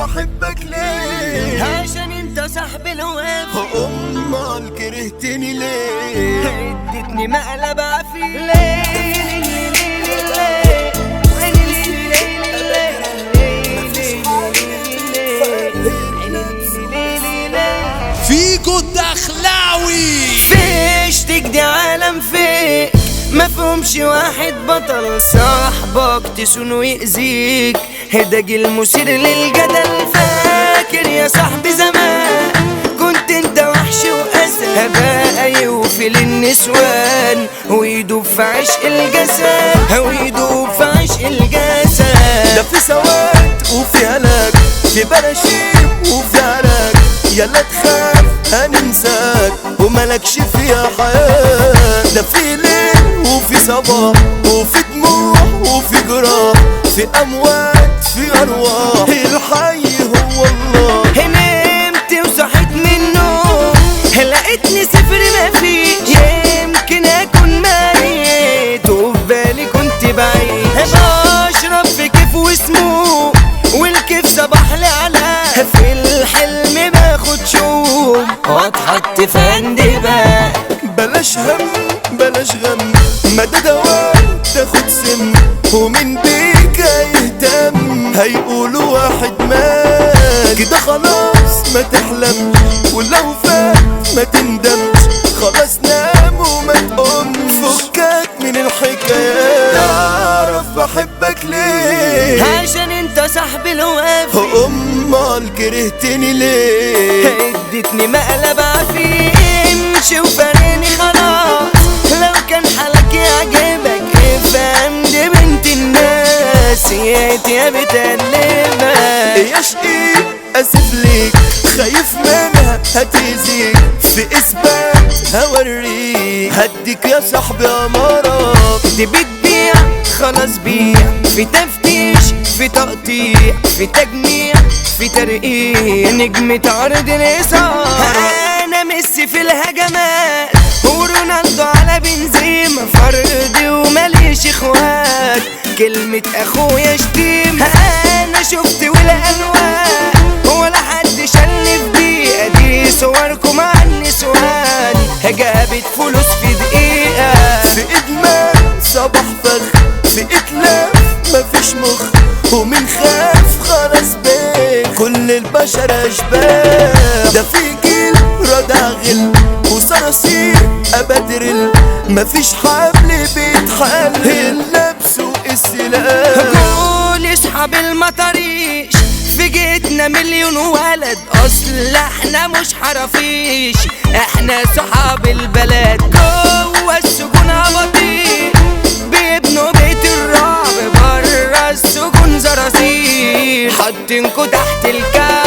بحبك ليه عشان انت صاحب الوفا امال كرهتني ليه ادتني مقلب عفيف ليه ليه ليه ليه فيجو الدخلاوي فيش تجدي عالم فيك مفهومش واحد بطل صاحبك تسون ويأذيك هداج المثير للجدل فاكر يا صاحبي زمان كنت انت وحش وأسد هبقى يوفي للنسوان ويدوب في عشق الجسد ويدوب في عشق ده الجسد في سواد وفي هلاك في بلاشير وفي عراك يلا تخاف هننساك وملكش فيها حياة ده في ليل وفي صباح وفي دموع وفي جراح في أموات في أرواح الحي هو الله نمت وصحيت من النوم لقيتني صفر ما فيش يمكن اكون ميت وفي بالي كنت بعيد بشرب في كيف وسموم والكيف صباح لي على في الحلم باخد شوم واتحط في اندباء بلاش هم بلاش غم مدى دواء تاخد سم ومن بيك هيهتم هيقولوا واحد مات كده خلاص ما تحلمش ولو فات ما تندمش خلاص نام وما تقومش فكك من الحكايات تعرف بحبك ليه عشان انت صاحب الوفا امال كرهتني ليه ادتني مقلب عفيف امشي وفارقني خلاص لو كان حالك يعجبك افهم دي بنت الناس يا يا بتقلبك يا شقيق اسف ليك خايف منها هتأذيك في اثبات هوريك هديك يا صاحبي امارات دي بتبيع خلاص بيع في تفتيش في تقطيع في تجميع في ترقيع نجمة عرض الإثارة أنا ميسي في الهجمات ورونالدو على بنزيما فردي وماليش اخوات كلمة اخويا شتيمة انا شفت والالوان ولا حد شالني في دقيقة دي صوركم مع النسوان جابت فلوس في دقيقة في ادمان صباح فخ في اتلاف مفيش مخ ومن خاف خلاص بيه كل البشر اشباه ده في جيل ردع غل وصراصير ابدرل مفيش حبل بيتحل اللبس والسلاح قول اصحاب المطريش في جيتنا مليون ولد اصل احنا مش حرافيش احنا صحاب البلد جوه السجون عبطيل بيبنوا بيت الرعب بره السجون زرازير حاطينكوا تحت الكعب